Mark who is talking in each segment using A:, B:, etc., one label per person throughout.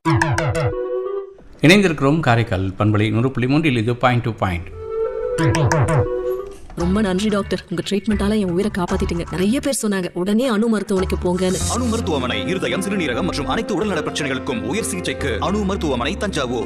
A: இணைந்திருக்கிறோம் காரைக்கால் பண்பலை நூறு புள்ளி மூன்றில் இது பாயிண்ட் டு பாயிண்ட்
B: ரொம்ப நன்றி டாக்டர் உங்க ட்ரீட்மெண்டால என் உயிரை காப்பாத்திட்டீங்க நிறைய பேர் சொன்னாங்க உடனே அணு மருத்துவமனைக்கு போங்கன்னு
C: அணு மருத்துவமனை இருதயம் சிறுநீரகம் மற்றும் அனைத்து உடல்நல பிரச்சனைகளுக்கும் உயர் சிகிச்சைக்கு அணு மருத்துவமனை தஞ்சாவூர்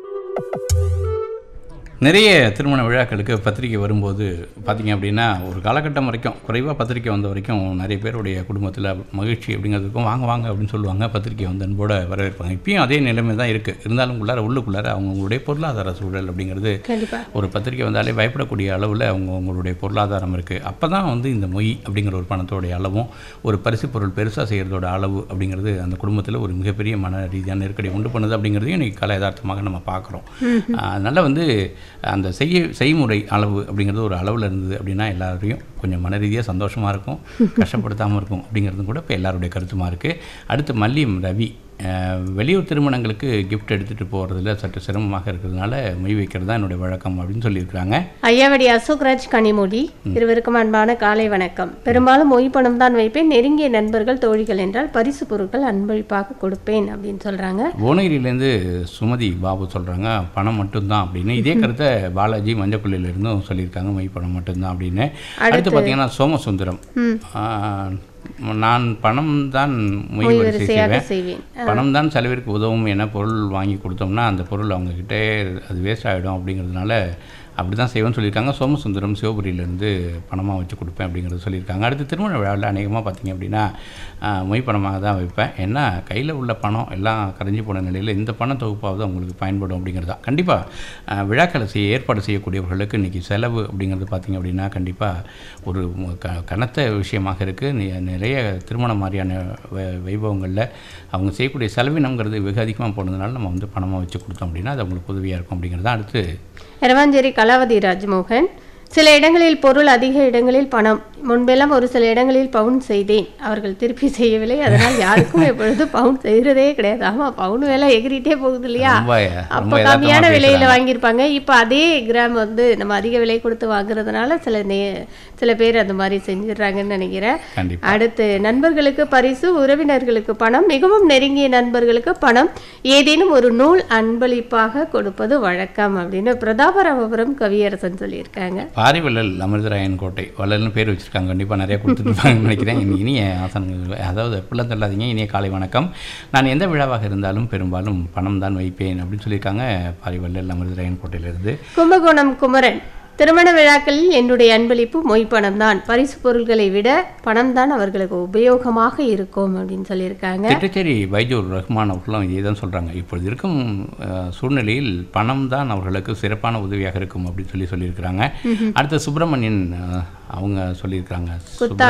A: நிறைய திருமண விழாக்களுக்கு பத்திரிக்கை வரும்போது பார்த்தீங்க அப்படின்னா ஒரு காலகட்டம் வரைக்கும் குறைவாக பத்திரிக்கை வந்த வரைக்கும் நிறைய பேருடைய குடும்பத்தில் மகிழ்ச்சி அப்படிங்கிறதுக்கும் வாங்க வாங்க அப்படின்னு சொல்லுவாங்க பத்திரிக்கை வந்து அன்போட வரவேற்பாங்க இப்பயும் அதே நிலைமை தான் இருக்குது இருந்தாலும் உள்ளார உள்ளுக்குள்ளார அவங்களுடைய பொருளாதார சூழல் அப்படிங்கிறது ஒரு பத்திரிக்கை வந்தாலே பயப்படக்கூடிய அளவில் அவங்க அவங்களுடைய பொருளாதாரம் இருக்குது அப்போ தான் வந்து இந்த மொய் அப்படிங்கிற ஒரு பணத்தோடைய அளவும் ஒரு பரிசு பொருள் பெருசாக செய்கிறதோட அளவு அப்படிங்கிறது அந்த குடும்பத்தில் ஒரு மிகப்பெரிய மன ரீதியான நெருக்கடி உண்டு பண்ணுது அப்படிங்கிறதையும் இன்றைக்கி கலை யதார்த்தமாக நம்ம பார்க்குறோம் அதனால் வந்து அந்த செய்ய செய்முறை அளவு அப்படிங்கிறது ஒரு அளவில் இருந்தது அப்படின்னா எல்லாரையும் கொஞ்சம் மன ரீதியாக சந்தோஷமாக இருக்கும் கஷ்டப்படுத்தாமல் இருக்கும் அப்படிங்கிறதும் கூட இப்போ எல்லாருடைய கருத்துமாக இருக்குது அடுத்து மல்லியம் ரவி அஹ், வெளியூர் திருமணங்களுக்கு gift எடுத்துகிட்டு போகிறதுல சற்று சிரமமாக இருக்கிறதுனால மொய் வைக்கிறது தான் என்னுடைய வழக்கம் அப்படின்னு சொல்லியிருக்கிறாங்க
D: ஐயாவடி அசோக்ராஜ் கனிமொழி இருவருக்கும் அன்பான காலை வணக்கம் பெரும்பாலும் மொய் பணம் தான் வைப்பேன் நெருங்கிய நண்பர்கள் தோழிகள் என்றால் பரிசு பொருட்கள் அன்பளிப்பாக கொடுப்பேன் அப்படின்னு சொல்றாங்க
A: புவனகிரியிலேருந்து சுமதி பாபு சொல்கிறாங்க பணம் மட்டும்தான் அப்படின்னு இதே கருத்தை பாலாஜி மஞ்சக்குள்ளிலிருந்தும் சொல்லியிருக்காங்க மை பணம் மட்டும்தான் அப்படின்னு அடுத்து பார்த்தீங்கன்னா சோமசுந்தரம் ஆஹ், நான் பணம் தான் மொய்
D: மொய்
A: வரிசை
D: வரிசையாக
A: செய்வேன்
D: செய்வேன்
A: பணம் தான் செலவிற்கு உதவும் என பொருள் வாங்கி கொடுத்தோம்னா அந்த பொருள் அவங்கக்கிட்டே அது வேஸ்ட் ஆகிடும் அப்படிங்கிறதுனால அப்படி தான் செய்வேன்னு சொல்லியிருக்காங்க சோமசுந்தரம் சிவபுரியிலேருந்து பணமாக வச்சு கொடுப்பேன் அப்படிங்கிறது சொல்லியிருக்காங்க அடுத்து திருமண விழாவில் அநேகமாக பார்த்தீங்க அப்படின்னா ஆஹ், மொய் பணமாக தான் வைப்பேன் ஏன்னா கையில் உள்ள பணம் எல்லாம் கரைஞ்சி போன நிலையில் இந்த பண தொகுப்பாவது அவங்களுக்கு பயன்படும் அப்படிங்கிறது தான் கண்டிப்பாக விழாக்களை செய்ய ஏற்பாடு செய்யக்கூடியவர்களுக்கு இன்றைக்கி செலவு அப்படிங்கிறது பார்த்தீங்க அப்படின்னா கண்டிப்பாக ஒரு ம- க கனத்த விஷயமாக இருக்குது நிறைய திருமணம் மாதிரியான வை- வைபவங்களில் அவங்க செய்யக்கூடிய செலவினங்கிறது வெகு அதிகமாக போனதுனால நம்ம வந்து பணமாக வச்சு கொடுத்தோம் அப்படின்னா அது அவங்களுக்கு உதவியாக இருக்கும் அப்படிங்கிறது தான் அடுத்து
D: இரவாஞ்சேரி கலாவதி ராஜ்மோகன் சில இடங்களில் பொருள் அதிக இடங்களில் பணம் முன்பெல்லாம் ஒரு சில இடங்களில் பவுன் செய்தேன் அவர்கள் திருப்பி செய்யவில்லை அதனால் யாருக்கும் எப்பொழுது பவுன் செய்கிறதே கிடையாது ஆமா பவுன் விலை எகிரிட்டே போகுது இல்லையா
A: ரொம்ப
D: அப்போ
A: ரொம்ப
D: கம்மியான
A: யதார்த்தமாக
D: விலையில
A: பேசுகிறாங்க
D: வாங்கியிருப்பாங்க இப்போ அதே கிராம் வந்து நம்ம அதிக விலை கொடுத்து வாங்குறதுனால சில நே சில பேர் அந்த மாதிரி செஞ்சிடுறாங்கன்னு நினைக்கிறேன்
A: கண்டிப்பாக
D: அடுத்து நண்பர்களுக்கு பரிசு உறவினர்களுக்கு பணம் மிகவும் நெருங்கிய நண்பர்களுக்கு பணம் ஏதேனும் ஒரு நூல் அன்பளிப்பாக கொடுப்பது வழக்கம் அப்படின்னு பிரதாபராமபுரம் கவியரசன் சொல்லியிருக்காங்க
A: பாரிவள்ளல் அமிர்தராயன் கோட்டை வள்ளல்னு பேர் வச்சுருக்காங்க கண்டிப்பாக நிறைய கொடுத்துருப்பாங்கன்னு நினைக்கிறேன் இனி இனிய ஆசனங்கள் அதாவது எப்படிலாம் தள்ளாதீங்க இனிய காலை வணக்கம் நான் எந்த விழாவாக இருந்தாலும் பெரும்பாலும் பணம் தான் வைப்பேன் அப்படின்னு சொல்லியிருக்காங்க பாரிவள்ளல் அமிர்தராயன் கோட்டையிலிருந்து
D: கும்பகோணம் குமரன் திருமண விழாக்களில் என்னுடைய அன்பளிப்பு மொய் பணம் தான் பரிசு பொருட்களை விட பணம் தான் அவர்களுக்கு உபயோகமாக இருக்கும் அப்படின்னு சொல்லியிருக்காங்க
A: திட்டச்சேரி பைஜூர் ரஹ்மான் அவர்களும் இதே தான் சொல்கிறாங்க இப்பொழுது இருக்கும் அஹ், சூழ்நிலையில் பணம் தான் அவர்களுக்கு சிறப்பான உதவியாக இருக்கும் அப்படின்னு சொல்லி சொல்லியிருக்கிறாங்க அடுத்து சுப்பிரமணியன் அஹ், அவங்க சொல்லியிருக்கிறாங்க
D: குத்தா